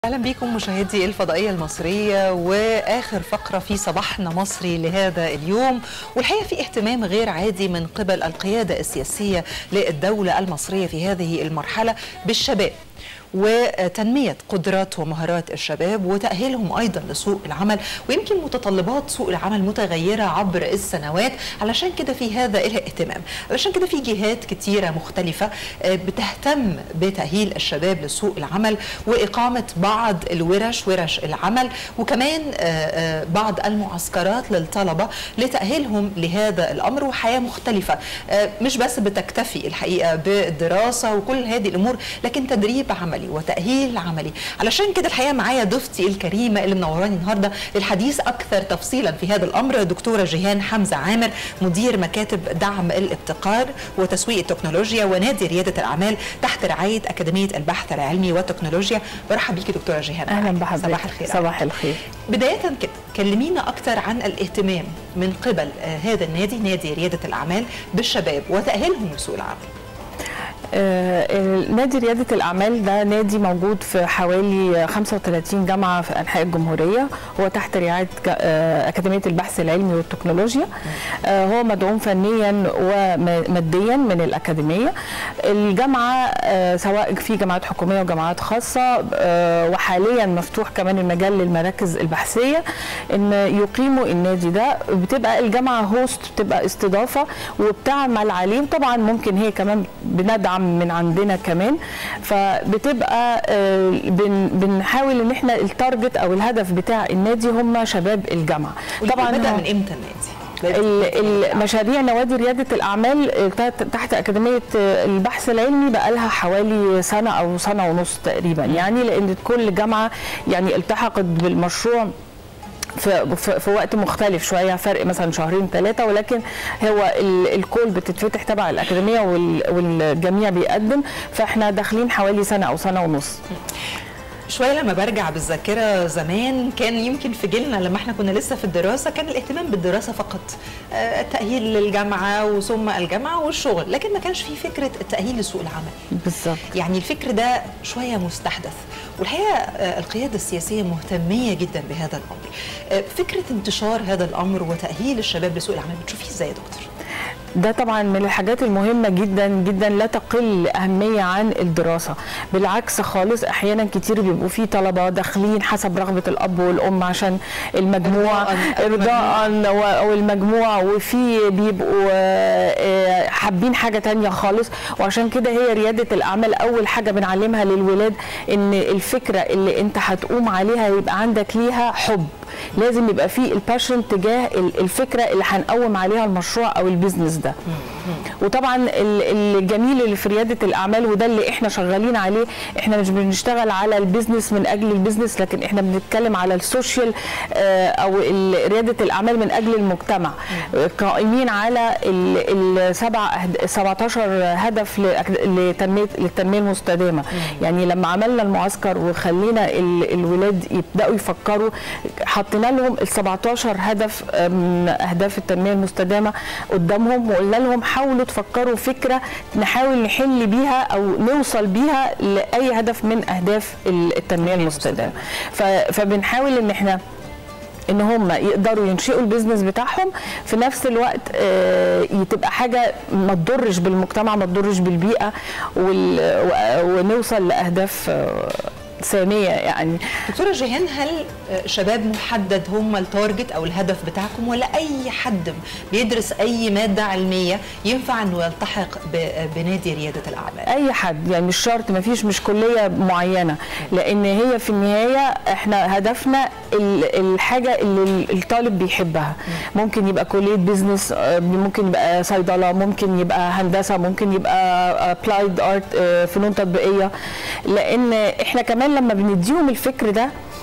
اهلا بكم مشاهدي الفضائيه المصريه واخر فقره في صباحنا مصري لهذا اليوم والحقيقه في اهتمام غير عادي من قبل القياده السياسيه للدوله المصريه في هذه المرحله بالشباب وتنمية قدرات ومهارات الشباب وتأهيلهم أيضا لسوق العمل ويمكن متطلبات سوق العمل متغيرة عبر السنوات علشان كده في هذا الاهتمام علشان كده في جهات كتيرة مختلفة بتهتم بتأهيل الشباب لسوق العمل وإقامة بعض الورش ورش العمل وكمان بعض المعسكرات للطلبة لتأهيلهم لهذا الأمر وحياة مختلفة مش بس بتكتفي الحقيقة بالدراسة وكل هذه الأمور لكن تدريب عملي وتأهيل عملي علشان كده الحقيقة معايا ضيفتي الكريمة اللي منوراني النهاردة للحديث أكثر تفصيلا في هذا الأمر دكتورة جيهان حمزة عامر مدير مكاتب دعم الابتكار وتسويق التكنولوجيا ونادي ريادة الأعمال تحت رعاية أكاديمية البحث العلمي والتكنولوجيا برحب بيكي دكتورة جيهان أهلا بحضرتك صباح الخير صباح الخير بداية كده كلمينا أكثر عن الاهتمام من قبل هذا النادي نادي ريادة الأعمال بالشباب وتأهيلهم لسوق العمل آه نادي ريادة الأعمال ده نادي موجود في حوالي 35 جامعة في أنحاء الجمهورية هو تحت رعاية آه أكاديمية البحث العلمي والتكنولوجيا آه هو مدعوم فنيا وماديا من الأكاديمية الجامعة سواء في جامعات حكومية وجامعات خاصة وحاليا مفتوح كمان المجال للمراكز البحثية إن يقيموا النادي ده بتبقى الجامعة هوست بتبقى استضافة وبتعمل عليه طبعا ممكن هي كمان بندعم من عندنا كمان فبتبقى بن بنحاول ان احنا التارجت او الهدف بتاع النادي هم شباب الجامعه طبعا بدا من امتى النادي المشاريع نوادي رياده الاعمال تحت اكاديميه البحث العلمي بقى لها حوالي سنه او سنه ونص تقريبا يعني لان كل جامعه يعني التحقت بالمشروع في, في, في وقت مختلف شويه فرق مثلا شهرين ثلاثه ولكن هو الكول بتتفتح تبع الاكاديميه والجميع بيقدم فاحنا داخلين حوالي سنه او سنه ونص شويه لما برجع بالذاكره زمان كان يمكن في جيلنا لما احنا كنا لسه في الدراسه كان الاهتمام بالدراسه فقط التاهيل للجامعه وثم الجامعه والشغل لكن ما كانش في فكره التاهيل لسوق العمل بالظبط يعني الفكر ده شويه مستحدث والحقيقه القياده السياسيه مهتميه جدا بهذا الامر فكره انتشار هذا الامر وتاهيل الشباب لسوق العمل بتشوفيه ازاي يا دكتور ده طبعا من الحاجات المهمة جدا جدا لا تقل أهمية عن الدراسة بالعكس خالص أحيانا كتير بيبقوا في طلبة داخلين حسب رغبة الأب والأم عشان المجموع إرضاء أو المجموع وفي بيبقوا حابين حاجة تانية خالص وعشان كده هي ريادة الأعمال أول حاجة بنعلمها للولاد إن الفكرة اللي أنت هتقوم عليها يبقى عندك ليها حب لازم يبقى في الباشن تجاه الفكره اللي هنقوم عليها المشروع او البيزنس ده وطبعا الجميل اللي في رياده الاعمال وده اللي احنا شغالين عليه احنا مش بنشتغل على البيزنس من اجل البيزنس لكن احنا بنتكلم على السوشيال او رياده الاعمال من اجل المجتمع قائمين على السبع 17 هدف لتنميه للتنميه المستدامه يعني لما عملنا المعسكر وخلينا الولاد يبداوا يفكروا حطينا لهم ال 17 هدف من اهداف التنميه المستدامه قدامهم وقلنا لهم حاولوا تفكروا فكره نحاول نحل بيها او نوصل بيها لاي هدف من اهداف التنميه المستدامه فبنحاول ان احنا ان هم يقدروا ينشئوا البيزنس بتاعهم في نفس الوقت تبقى حاجه ما تضرش بالمجتمع ما تضرش بالبيئه ونوصل لاهداف ساميه يعني دكتوره جيهان هل شباب محدد هم التارجت او الهدف بتاعكم ولا اي حد بيدرس اي ماده علميه ينفع انه يلتحق بنادي رياده الاعمال اي حد يعني مش شرط ما فيش مش كليه معينه لان هي في النهايه احنا هدفنا الحاجه اللي الطالب بيحبها ممكن يبقى كليه بيزنس ممكن يبقى صيدله ممكن يبقى هندسه ممكن يبقى ابلايد ارت فنون تطبيقيه لان احنا كمان لما بنديهم الفكر ده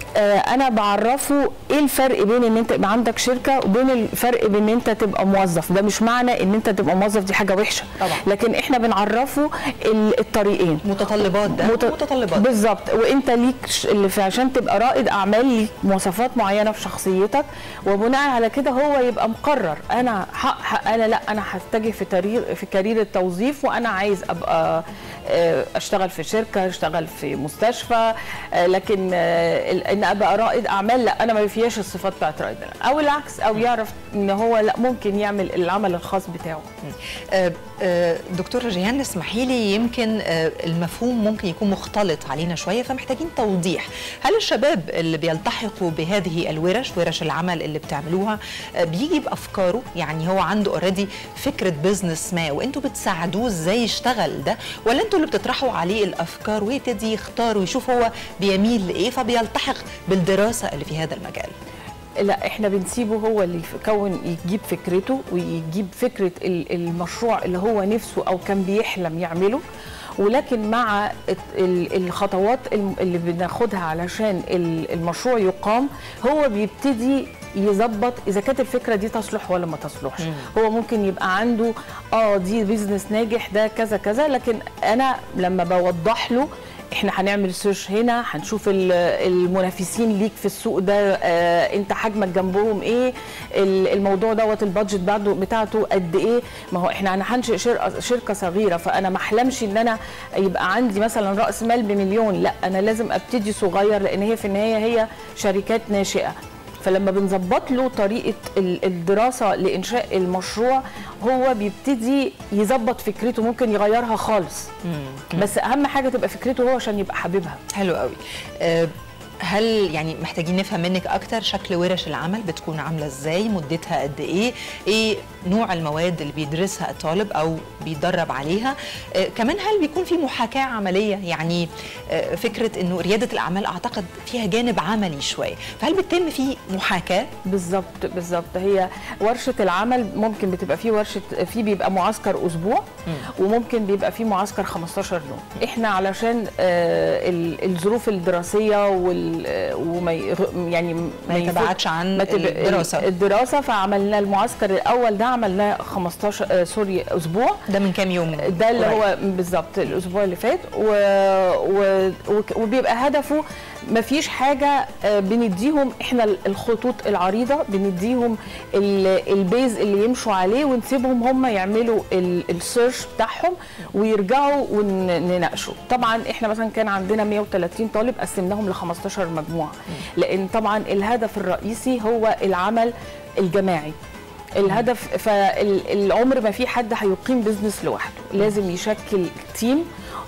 آه، انا بعرفه ايه الفرق بين ان انت يبقى عندك شركه وبين الفرق بين ان انت تبقى موظف ده مش معنى ان انت تبقى موظف دي حاجه وحشه طبعا. لكن احنا بنعرفه ال- الطريقين متطلبات ده مت- متطلبات بالظبط وانت ليك ش- اللي في عشان تبقى رائد اعمال ليك مواصفات معينه في شخصيتك وبناء على كده هو يبقى مقرر انا حق حق انا لا انا هتجه في تاريخ في كارير التوظيف وانا عايز ابقى آه، اشتغل في شركه اشتغل في مستشفى آه، لكن آه، ال- ان ابقى رائد اعمال لا انا ما فيهاش الصفات بتاعت رائد الأعمال. او العكس او يعرف ان هو لا ممكن يعمل العمل الخاص بتاعه آه، آه، دكتورة جيهان اسمحي لي يمكن آه، المفهوم ممكن يكون مختلط علينا شوية فمحتاجين توضيح هل الشباب اللي بيلتحقوا بهذه الورش ورش العمل اللي بتعملوها آه، بيجي بأفكاره يعني هو عنده اوريدي فكرة بزنس ما وانتوا بتساعدوه ازاي يشتغل ده ولا انتوا اللي بتطرحوا عليه الأفكار ويبتدي يختار ويشوف هو بيميل لإيه فبيلتحق بالدراسة اللي في هذا المجال لا احنا بنسيبه هو اللي يكون يجيب فكرته ويجيب فكره ال- المشروع اللي هو نفسه او كان بيحلم يعمله ولكن مع الت- ال- الخطوات الم- اللي بناخدها علشان ال- المشروع يقام هو بيبتدي يظبط اذا كانت الفكره دي تصلح ولا ما تصلحش هو ممكن يبقى عنده اه دي بيزنس ناجح ده كذا كذا لكن انا لما بوضح له احنا هنعمل سيرش هنا هنشوف ال- المنافسين ليك في السوق ده آه انت حجمك جنبهم ايه ال- الموضوع دوت البادجت بعده بتاعته قد ايه ما هو احنا انا هنشئ شركه شركه صغيره فانا ما احلمش ان انا يبقى عندي مثلا راس مال بمليون لا انا لازم ابتدي صغير لان هي في النهايه هي شركات ناشئه فلما بنظبط له طريقه ال- الدراسه لانشاء المشروع هو بيبتدي يظبط فكرته ممكن يغيرها خالص بس اهم حاجه تبقى فكرته هو عشان يبقى حاببها حلو قوي آه، هل يعني محتاجين نفهم منك اكتر شكل ورش العمل بتكون عامله ازاي مدتها قد ايه ايه نوع المواد اللي بيدرسها الطالب او بيتدرب عليها آه كمان هل بيكون في محاكاه عمليه يعني آه فكره انه رياده الاعمال اعتقد فيها جانب عملي شويه فهل بتتم في محاكاه بالظبط بالظبط هي ورشه العمل ممكن بتبقى في ورشه في بيبقى معسكر اسبوع وممكن بيبقى في معسكر 15 يوم احنا علشان آه، ال- الظروف الدراسيه وال آه، وما يغ- يعني ما يفوت- يتبعدش عن ما تب- الدراسة. الدراسه فعملنا المعسكر الاول ده عملناه 15 آه، سوري اسبوع ده من كام يوم ده اللي قريب. هو بالظبط الاسبوع اللي فات و... و... وك- وبيبقى هدفه مفيش حاجه آه، بنديهم احنا الخطوط العريضه بنديهم ال- البيز اللي يمشوا عليه ونسيبهم هم يعملوا ال- السيرش بتاعهم ويرجعوا ونناقشوا طبعا احنا مثلا كان عندنا 130 طالب قسمناهم ل 15 مجموعه لان طبعا الهدف الرئيسي هو العمل الجماعي الهدف فالعمر ما في حد هيقيم بزنس لوحده لازم يشكل تيم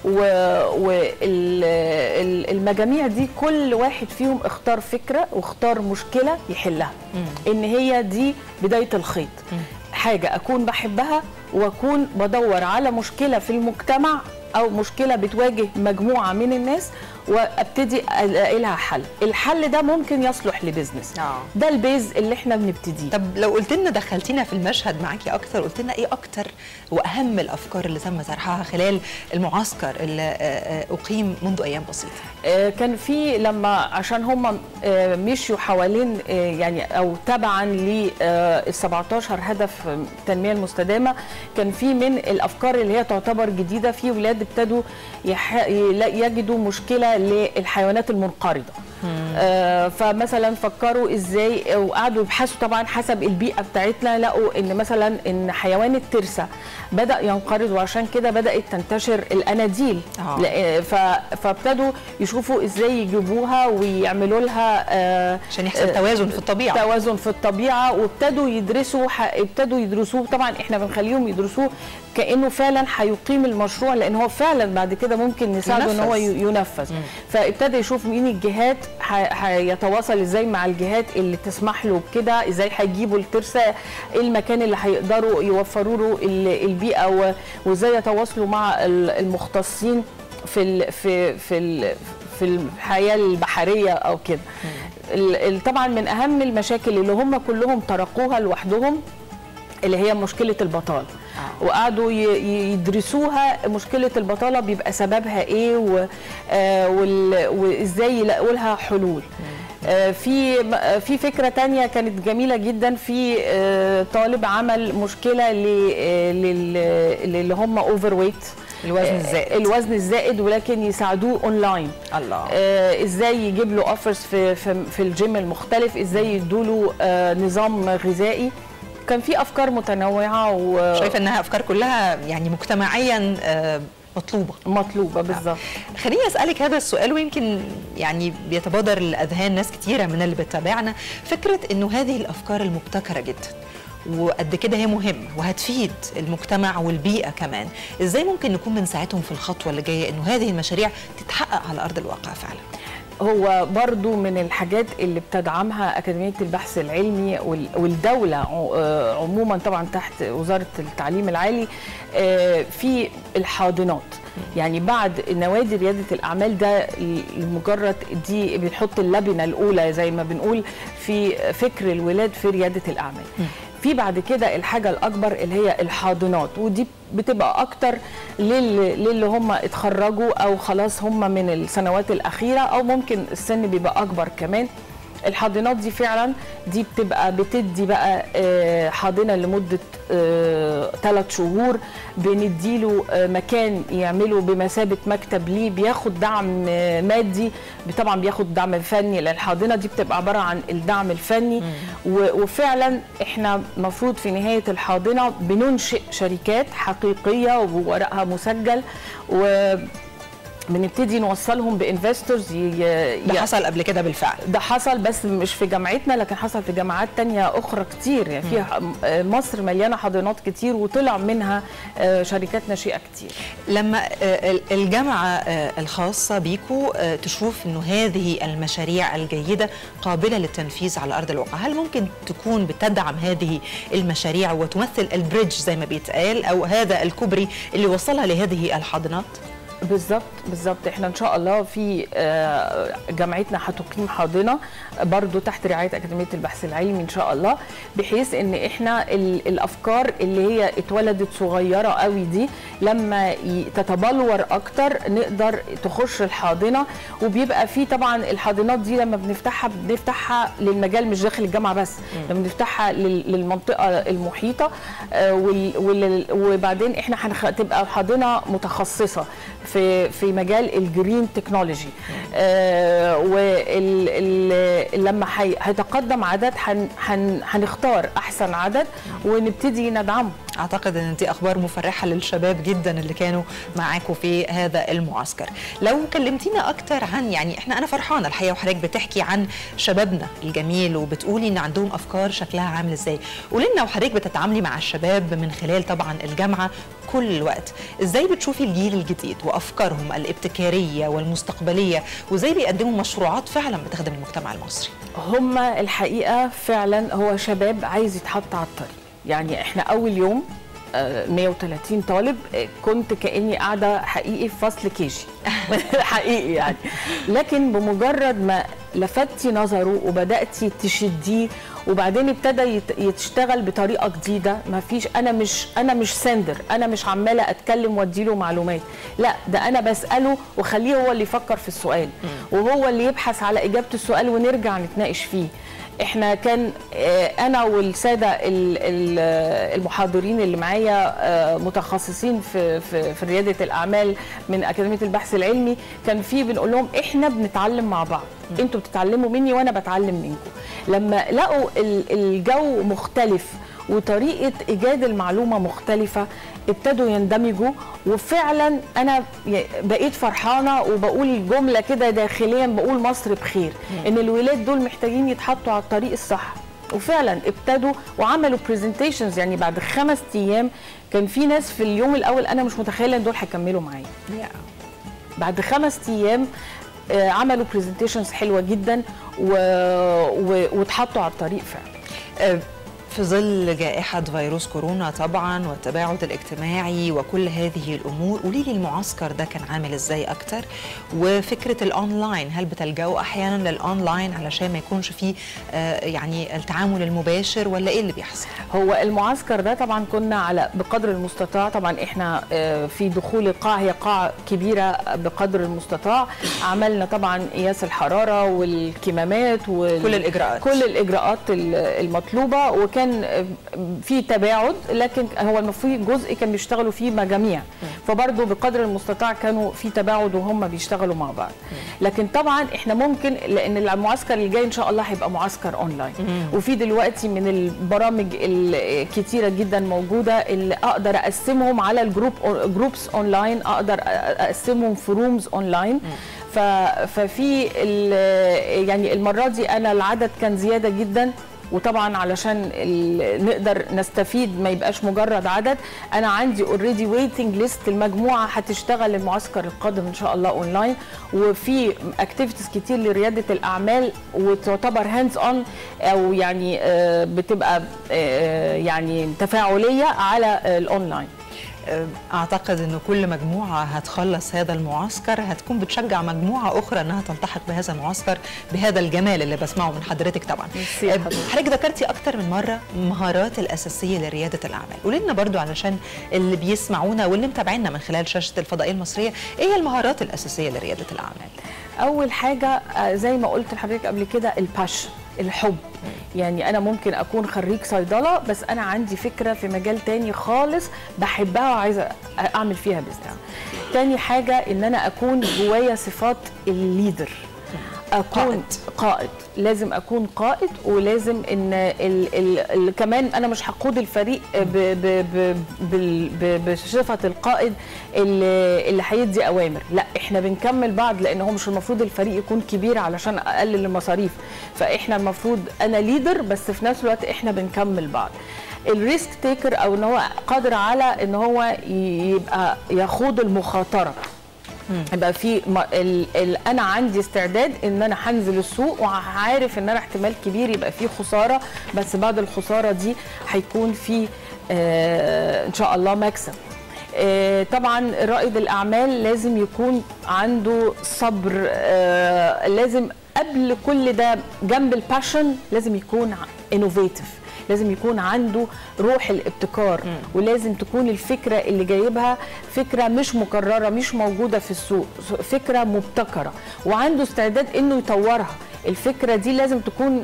والمجاميع دي كل واحد فيهم اختار فكره واختار مشكله يحلها ان هي دي بدايه الخيط حاجه اكون بحبها واكون بدور على مشكله في المجتمع او مشكله بتواجه مجموعه من الناس وابتدي الاقي لها حل الحل ده ممكن يصلح لبزنس آه. ده البيز اللي احنا بنبتديه طب لو قلت لنا دخلتينا في المشهد معاكي اكتر قلت لنا ايه اكتر واهم الافكار اللي تم طرحها خلال المعسكر اللي آه، آه، اقيم منذ ايام بسيطه آه، كان في لما عشان هم آه، مشوا حوالين آه، يعني او تبعا لل 17 هدف التنميه المستدامه كان في من الافكار اللي هي تعتبر جديده في ولاد ابتدوا يح- يلا- يجدوا مشكله للحيوانات المنقرضه آه، فمثلا فكروا ازاي وقعدوا يبحثوا طبعا حسب البيئه بتاعتنا لقوا ان مثلا ان حيوان الترسه بدا ينقرض وعشان كده بدات تنتشر الاناديل آه. لا- ف- فابتدوا يشوفوا ازاي يجيبوها ويعملوا لها آه، عشان يحصل توازن في الطبيعه توازن في الطبيعه وابتدوا يدرسوا ح- ابتدوا يدرسوه طبعا احنا بنخليهم يدرسوه كانه فعلا هيقيم المشروع لان هو فعلا بعد كده ممكن نساعده ان هو ينفذ. ي- ينفذ فابتدى يشوف مين الجهات ح- هيتواصل ازاي مع الجهات اللي تسمح له بكده ازاي هيجيبوا الترسه ايه المكان اللي هيقدروا يوفروا له ال- البيئه و- وازاي يتواصلوا مع ال- المختصين في ال في في ال في الحياه البحريه او كده ال- ال- طبعا من اهم المشاكل اللي هم كلهم طرقوها لوحدهم اللي هي مشكله البطاله آه. وقعدوا ي- ي- يدرسوها مشكله البطاله بيبقى سببها ايه و- آه، وال- وازاي يلاقوا لها حلول آه، في آه، في فكره تانية كانت جميله جدا في آه، طالب عمل مشكله ل- آه، لل- للي هم اوفر ويت الوزن الزائد الوزن الزائد ولكن يساعدوه اونلاين الله آه، ازاي يجيب له اوفرز في في, في الجيم المختلف ازاي يدوا له آه، نظام غذائي كان في افكار متنوعه و- شايفه انها افكار كلها يعني مجتمعيا آه، مطلوبه مطلوبه بالظبط خليني اسالك هذا السؤال ويمكن يعني بيتبادر لاذهان ناس كتيره من اللي بتتابعنا فكره انه هذه الافكار المبتكره جدا وقد كده هي مهمه وهتفيد المجتمع والبيئه كمان ازاي ممكن نكون بنساعدهم في الخطوه اللي جايه انه هذه المشاريع تتحقق على ارض الواقع فعلا هو برضو من الحاجات اللي بتدعمها أكاديمية البحث العلمي وال- والدولة ع- آه، عموما طبعا تحت وزارة التعليم العالي آه، في الحاضنات يعني بعد نوادي ريادة الأعمال ده لمجرد دي بنحط اللبنة الأولى زي ما بنقول في فكر الولاد في ريادة الأعمال في بعد كده الحاجة الأكبر اللي هي الحاضنات ودي بتبقى أكتر لل- للي هم اتخرجوا أو خلاص هم من السنوات الأخيرة أو ممكن السن بيبقى أكبر كمان الحاضنات دي فعلا دي بتبقى بتدي بقى آه، حاضنه لمده ثلاث شهور بنديله آه، مكان يعمله بمثابه مكتب ليه بياخد دعم آه، مادي طبعا بياخد دعم فني لأن الحاضنه دي بتبقى عباره عن الدعم الفني و- وفعلا احنا المفروض في نهايه الحاضنه بننشئ شركات حقيقيه وورقها مسجل و بنبتدي نوصلهم بانفستورز ده حصل قبل كده بالفعل ده حصل بس مش في جامعتنا لكن حصل في جامعات تانية أخرى كتير يعني فيها مصر مليانة حاضنات كتير وطلع منها آه، شركات ناشئة كتير لما آه، ال- الجامعة آه، الخاصة بيكو آه، تشوف أنه هذه المشاريع الجيدة قابلة للتنفيذ على أرض الواقع هل ممكن تكون بتدعم هذه المشاريع وتمثل البريدج زي ما بيتقال أو هذا الكوبري اللي وصلها لهذه الحاضنات؟ بالظبط بالظبط احنا ان شاء الله في آه، جامعتنا هتقيم حاضنه برضو تحت رعايه اكاديميه البحث العلمي ان شاء الله بحيث ان احنا ال- الافكار اللي هي اتولدت صغيره قوي دي لما ي- تتبلور اكتر نقدر تخش الحاضنه وبيبقى في طبعا الحاضنات دي لما بنفتحها بنفتحها للمجال مش داخل الجامعه بس لما بنفتحها لل- للمنطقه المحيطه آه، وال- وال- وبعدين احنا هنخ- تبقى حاضنه متخصصه في في مجال الجرين تكنولوجي آه ولما هيتقدم عدد هن- هن- هنختار احسن عدد ونبتدي ندعمه اعتقد ان دي اخبار مفرحه للشباب جدا اللي كانوا معاكم في هذا المعسكر لو كلمتينا اكتر عن يعني احنا انا فرحانه الحقيقه وحضرتك بتحكي عن شبابنا الجميل وبتقولي ان عندهم افكار شكلها عامل ازاي قولي لنا وحضرتك بتتعاملي مع الشباب من خلال طبعا الجامعه كل الوقت ازاي بتشوفي الجيل الجديد وافكارهم الابتكاريه والمستقبليه وازاي بيقدموا مشروعات فعلا بتخدم المجتمع المصري هم الحقيقه فعلا هو شباب عايز يتحط على الطريق يعني احنا اول يوم آه، 130 طالب آه، كنت كاني قاعده حقيقي في فصل كيجي حقيقي يعني لكن بمجرد ما لفتي نظره وبداتي تشديه وبعدين ابتدى يت- يشتغل بطريقه جديده ما فيش انا مش انا مش سندر انا مش عماله اتكلم واديله معلومات لا ده انا بساله واخليه هو اللي يفكر في السؤال وهو اللي يبحث على اجابه السؤال ونرجع نتناقش فيه احنا كان آه، انا والساده ال- ال- آه، المحاضرين اللي معايا آه، متخصصين في في في رياده الاعمال من اكاديميه البحث العلمي كان في بنقول لهم احنا بنتعلم مع بعض انتوا بتتعلموا مني وانا بتعلم منكم لما لقوا ال- الجو مختلف وطريقه ايجاد المعلومه مختلفه ابتدوا يندمجوا وفعلا انا ي- بقيت فرحانه وبقول جمله كده داخليا بقول مصر بخير ان الولاد دول محتاجين يتحطوا على الطريق الصح وفعلا ابتدوا وعملوا برزنتيشنز يعني بعد خمس ايام كان في ناس في اليوم الاول انا مش متخيله ان دول هيكملوا معايا بعد خمس ايام آه، عملوا برزنتيشنز حلوه جدا و... و... واتحطوا على الطريق فعلا آه، في ظل جائحة فيروس كورونا طبعا والتباعد الاجتماعي وكل هذه الأمور قولي لي المعسكر ده كان عامل إزاي أكتر وفكرة الأونلاين هل بتلجأوا أحيانا للأونلاين علشان ما يكونش فيه آه، يعني التعامل المباشر ولا إيه اللي بيحصل؟ هو المعسكر ده طبعا كنا على بقدر المستطاع طبعا احنا آه، في دخول القاعه هي قاعه كبيره بقدر المستطاع عملنا طبعا قياس الحراره والكمامات وال... كل الإجراءات. كل الاجراءات ال- المطلوبه وكان آه، في تباعد لكن هو في جزء كان بيشتغلوا فيه مجاميع فبرضه بقدر المستطاع كانوا في تباعد وهم بيشتغلوا مع بعض لكن طبعا احنا ممكن لان المعسكر اللي جاي ان شاء الله هيبقى معسكر اونلاين وفي دلوقتي من البرامج الكتيره جدا موجوده اللي اقدر اقسمهم على الجروب جروبس اونلاين اقدر اقسمهم في رومز اونلاين ف- ففي ال- يعني المره دي انا العدد كان زياده جدا وطبعا علشان ال- نقدر نستفيد ما يبقاش مجرد عدد انا عندي اوريدي ويتنج ليست المجموعه هتشتغل المعسكر القادم ان شاء الله اونلاين وفي اكتيفيتيز كتير لرياده الاعمال وتعتبر هاندز اون او يعني آه، بتبقى آه، يعني تفاعليه على آه، الاونلاين اعتقد انه كل مجموعه هتخلص هذا المعسكر هتكون بتشجع مجموعه اخرى انها تلتحق بهذا المعسكر بهذا الجمال اللي بسمعه من حضرتك طبعا ميرسي يا أه، حبيبتي. حضرتك ذكرتي اكتر من مره المهارات الاساسيه لرياده الاعمال قولي لنا برضو علشان اللي بيسمعونا واللي متابعينا من خلال شاشه الفضائيه المصريه ايه هي المهارات الاساسيه لرياده الاعمال اول حاجه آه، زي ما قلت لحضرتك قبل كده الباشن الحب يعني انا ممكن اكون خريج صيدله بس انا عندي فكره في مجال تاني خالص بحبها وعايزه اعمل فيها بزنس تاني حاجه ان انا اكون جوايا صفات الليدر اكون قائد. قائد لازم اكون قائد ولازم ان ال ال ال كمان انا مش هقود الفريق ب ب ب بال- ب بصفه القائد اللي, اللي هيدي اوامر لا احنا بنكمل بعض لان هو مش المفروض الفريق يكون كبير علشان اقلل المصاريف فاحنا المفروض انا ليدر بس في نفس الوقت احنا بنكمل بعض الريسك تيكر او ان هو قادر على ان هو ي- يبقى يخوض المخاطره يبقى في م- ال ال انا عندي استعداد ان انا هنزل السوق وعارف ان انا احتمال كبير يبقى في خساره بس بعد الخساره دي هيكون في آه ان شاء الله مكسب آه طبعا رائد الاعمال لازم يكون عنده صبر آه لازم قبل كل ده جنب الباشن لازم يكون انوفيتيف لازم يكون عنده روح الابتكار ولازم تكون الفكره اللي جايبها فكره مش مكرره مش موجوده في السوق فكره مبتكره وعنده استعداد انه يطورها الفكره دي لازم تكون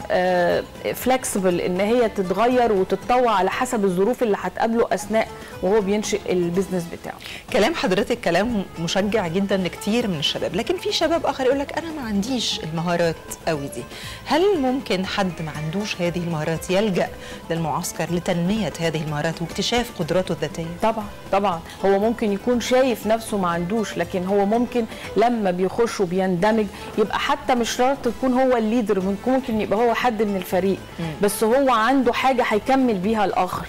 فلكسبل ان هي تتغير وتتطور على حسب الظروف اللي هتقابله اثناء وهو بينشئ البيزنس بتاعه كلام حضرتك كلام مشجع جدا لكتير من الشباب لكن في شباب اخر يقول لك انا ما عنديش المهارات قوي دي هل ممكن حد ما عندوش هذه المهارات يلجا للمعسكر لتنميه هذه المهارات واكتشاف قدراته الذاتيه طبعا طبعا هو ممكن يكون شايف نفسه ما عندوش لكن هو ممكن لما بيخش وبيندمج يبقى حتى مش شرط يكون هو الليدر ممكن ممكن يبقى هو حد من الفريق بس هو عنده حاجه هيكمل بيها الاخر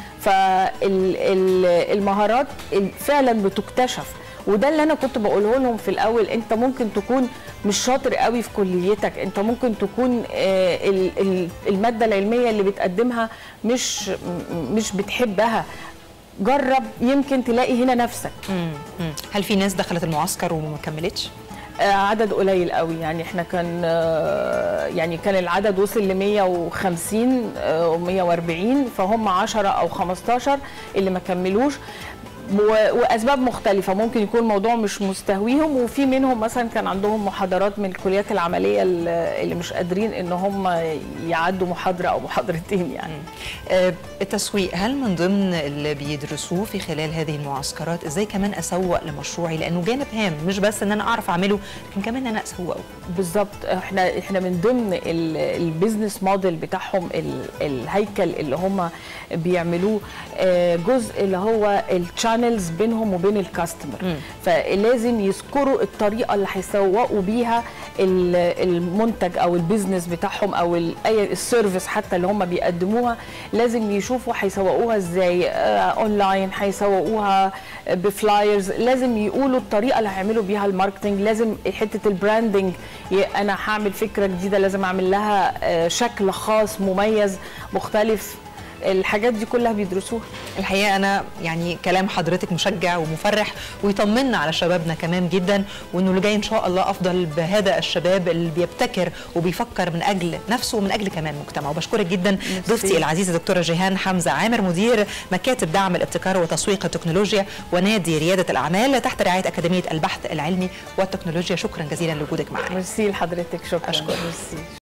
فالمهارات فعلا بتكتشف وده اللي انا كنت بقوله لهم في الاول انت ممكن تكون مش شاطر قوي في كليتك انت ممكن تكون آه، ال- ال- الماده العلميه اللي بتقدمها مش م- مش بتحبها جرب يمكن تلاقي هنا نفسك مم. مم. هل في ناس دخلت المعسكر وما كملتش آه، عدد قليل قوي يعني احنا كان آه، يعني كان العدد وصل ل 150 و 140 فهم 10 او 15 اللي ما كملوش و- واسباب مختلفه ممكن يكون الموضوع مش مستهويهم وفي منهم مثلا كان عندهم محاضرات من الكليات العمليه اللي اللي مش قادرين ان هم يعدوا محاضره او محاضرتين يعني آه، التسويق هل من ضمن اللي بيدرسوه في خلال هذه المعسكرات ازاي كمان اسوق لمشروعي لانه جانب هام مش بس ان انا اعرف اعمله لكن كمان ان انا اسوقه بالظبط احنا احنا من ضمن ال- البيزنس موديل بتاعهم ال- الهيكل اللي هم بيعملوه آه، جزء اللي هو الشانلز بينهم وبين الكاستمر فلازم يذكروا الطريقه اللي هيسوقوا بيها ال- المنتج او البيزنس بتاعهم او ال- اي السيرفيس حتى اللي هم بيقدموها لازم يشوفوا هيسوقوها ازاي آه، اونلاين هيسوقوها بفلايرز لازم يقولوا الطريقه اللي هيعملوا بيها الماركتنج لازم حته البراندنج ي- انا هعمل فكره جديده لازم اعمل لها آه، شكل خاص مميز مختلف الحاجات دي كلها بيدرسوها الحقيقه انا يعني كلام حضرتك مشجع ومفرح ويطمنا على شبابنا كمان جدا وانه اللي جاي ان شاء الله افضل بهذا الشباب اللي بيبتكر وبيفكر من اجل نفسه ومن اجل كمان مجتمعه وبشكرك جدا ضيفتي العزيزه دكتوره جيهان حمزه عامر مدير مكاتب دعم الابتكار وتسويق التكنولوجيا ونادي رياده الاعمال تحت رعايه اكاديميه البحث العلمي والتكنولوجيا شكرا جزيلا لوجودك معنا ميرسي لحضرتك شكرا أشكرك. ميرسي